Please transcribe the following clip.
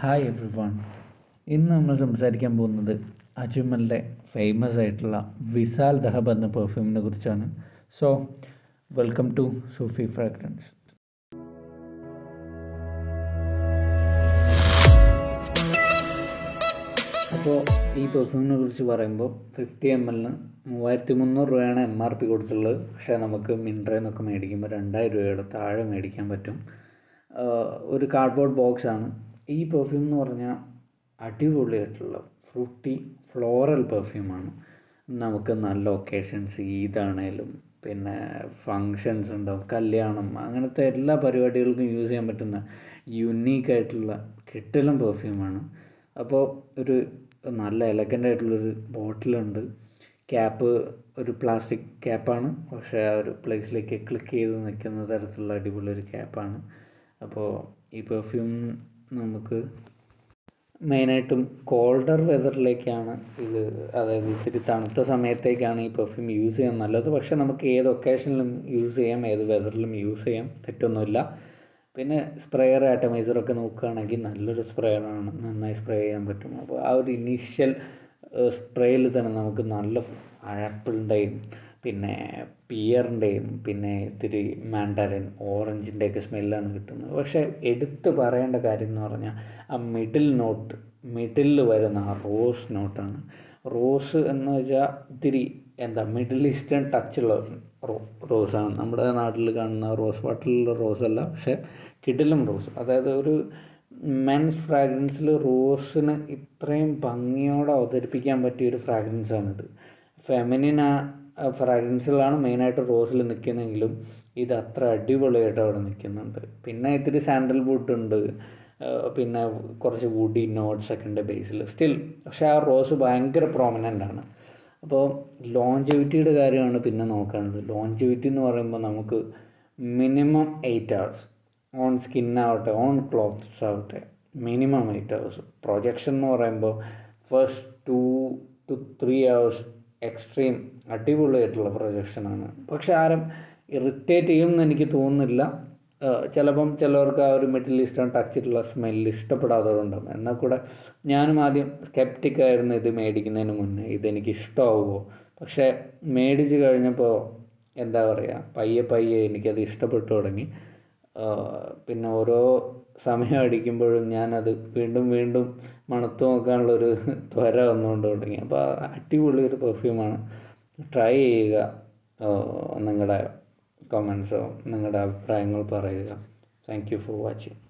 hi every one ഇന്ന് നമ്മൾ സംസാരിക്കാൻ പോകുന്നത് അജ്മലിൻ്റെ ഫേമസ് ആയിട്ടുള്ള വിസാൽ ദഹബ് എന്ന പെർഫ്യൂമിനെ കുറിച്ചാണ് so welcome to Sufi fragrance അപ്പോൾ ഈ പെർഫ്യൂമിനെ കുറിച്ച് പറയുമ്പോൾ ഫിഫ്റ്റി എം എല്ലിന് മൂവായിരത്തി മുന്നൂറ് രൂപയാണ് എം ആർ പി കൊടുത്തുള്ളത് പക്ഷേ നമുക്ക് മിൻട്രയിൽ നിന്നൊക്കെ മേടിക്കുമ്പോൾ രണ്ടായിരം രൂപയുടെ താഴെ മേടിക്കാൻ പറ്റും ആഹ് ഒരു കാർഡ്ബോർഡ് ബോക്സാണ് ഈ പെർഫ്യൂം എന്ന് പറഞ്ഞാൽ അടിപൊളിയായിട്ടുള്ള ഫ്രൂട്ടി ഫ്ലോറൽ പെർഫ്യൂമാണ് നമുക്ക് നല്ല ഒക്കേഷൻസ് ഈദാണേലും പിന്നെ ഫങ്ഷൻസ് ഉണ്ടാവും കല്യാണം അങ്ങനത്തെ എല്ലാ പരിപാടികൾക്കും യൂസ് ചെയ്യാൻ പറ്റുന്ന യുണീക്കായിട്ടുള്ള കിട്ടലും പെർഫ്യൂമാണ് അപ്പോൾ ഒരു നല്ല എലഗൻ്റ് ആയിട്ടുള്ളൊരു ബോട്ടിലുണ്ട് ക്യാപ്പ് ഒരു പ്ലാസ്റ്റിക് ക്യാപ്പാണ് പക്ഷേ ആ ഒരു പ്ലേസിലേക്ക് ക്ലിക്ക് ചെയ്ത് നിൽക്കുന്ന തരത്തിലുള്ള അടിപൊളി ഒരു ക്യാപ്പാണ് അപ്പോൾ ഈ പെർഫ്യൂം നമുക്ക് മെയിനായിട്ടും കോൾഡർ വെതറിലേക്കാണ് ഇത് അതായത് ഇത്തിരി തണുത്ത സമയത്തേക്കാണ് ഈ പെർഫ്യൂം യൂസ് ചെയ്യാൻ നല്ലത് പക്ഷേ നമുക്ക് ഏത് ഒക്കേഷനിലും യൂസ് ചെയ്യാം ഏത് വെതറിലും യൂസ് ചെയ്യാം തെറ്റൊന്നുമില്ല പിന്നെ സ്പ്രെയർ ആറ്റമൈസറൊക്കെ നോക്കുകയാണെങ്കിൽ നല്ലൊരു സ്പ്രെയറാണ് നന്നായി സ്പ്രേ ചെയ്യാൻ പറ്റും അപ്പോൾ ആ ഒരു ഇനീഷ്യൽ സ്പ്രേയിൽ തന്നെ നമുക്ക് നല്ല ആപ്പിളിൻ്റെയും പിന്നെ പിയറിൻ്റെയും പിന്നെ ഇത്തിരി മാൻഡറിൻ ഓറഞ്ചിൻ്റെയൊക്കെ സ്മെല്ലാണ് കിട്ടുന്നത് പക്ഷേ എടുത്ത് പറയേണ്ട കാര്യം എന്ന് പറഞ്ഞാൽ ആ മിഡിൽ നോട്ട് മിഡിലിൽ വരുന്ന ആ റോസ് നോട്ടാണ് റോസ് എന്ന് വെച്ചാൽ ഇത്തിരി എന്താ മിഡിൽ ഈസ്റ്റേൺ ടച്ചുള്ള റോ റോസാണ് നമ്മുടെ നാട്ടിൽ കാണുന്ന റോസ് വാട്ടറിലുള്ള റോസ് അല്ല പക്ഷേ കിടിലം റോസ് അതായത് ഒരു മെൻസ് ഫ്രാഗ്രൻസിൽ റോസിന് ഇത്രയും ഭംഗിയോടെ അവതരിപ്പിക്കാൻ പറ്റിയ ഒരു ഫ്രാഗ്രൻസാണിത് ഫെമിനിൻ ആ ഫ്രാഗ്രൻസിലാണ് മെയിനായിട്ട് റോസിൽ നിൽക്കുന്നതെങ്കിലും ഇത് അത്ര അടിപൊളിയായിട്ട് അവിടെ നിൽക്കുന്നുണ്ട് പിന്നെ ഇത്തിരി സാൻഡൽ വുഡ് ഉണ്ട് പിന്നെ കുറച്ച് വുഡി നോട്ട്സ് ഒക്കെ ഉണ്ട് ബേസിൽ സ്റ്റിൽ പക്ഷേ ആ റോസ് ഭയങ്കര പ്രോമിനൻ്റ് ആണ് അപ്പോൾ ലോഞ്ചിവിറ്റിയുടെ കാര്യമാണ് പിന്നെ നോക്കേണ്ടത് ലോഞ്ചിവിറ്റി എന്ന് പറയുമ്പോൾ നമുക്ക് മിനിമം എയ്റ്റ് അവേഴ്സ് ഓൺ സ്കിന്നാവട്ടെ ഓൺ ക്ലോത്ത്സ് ആവട്ടെ മിനിമം എയ്റ്റ് അവേഴ്സ് പ്രൊജക്ഷൻ എന്ന് പറയുമ്പോൾ first two two three hours extreme അടിപൊളിയായിട്ടുള്ള പ്രൊജക്ഷനാണ് പക്ഷെ ആരും ഇറിറ്റേറ്റ് ചെയ്യുമെന്ന് എനിക്ക് തോന്നുന്നില്ല ചിലപ്പം ചിലവർക്ക് ആ ഒരു മിഡിൽ ഈസ്റ്റേൺ ടച്ചിട്ടുള്ള സ്മെല്ല് ഇഷ്ടപ്പെടാത്തതുണ്ടാകും എന്നാൽ കൂടെ ഞാനും ആദ്യം സ്കെപ്റ്റിക് ആയിരുന്നു ഇത് മേടിക്കുന്നതിന് മുന്നേ ഇതെനിക്ക് ഇഷ്ടമാവുമോ പക്ഷേ മേടിച്ച് കഴിഞ്ഞപ്പോൾ എന്താ പറയുക പയ്യെ പയ്യെ എനിക്കത് ഇഷ്ടപ്പെട്ടു തുടങ്ങി പിന്നെ ഓരോ സമയം അടിക്കുമ്പോഴും ഞാനത് വീണ്ടും വീണ്ടും മണത്ത് നോക്കാനുള്ളൊരു ത്വര വന്നുകൊണ്ട് തുടങ്ങി അപ്പോൾ അടിപൊളി ഒരു പെർഫ്യൂമാണ് ട്രൈ ചെയ്യുക നിങ്ങളുടെ കമൻസോ നിങ്ങളുടെ അഭിപ്രായങ്ങൾ പറയുക താങ്ക് യു ഫോർ വാച്ചിങ്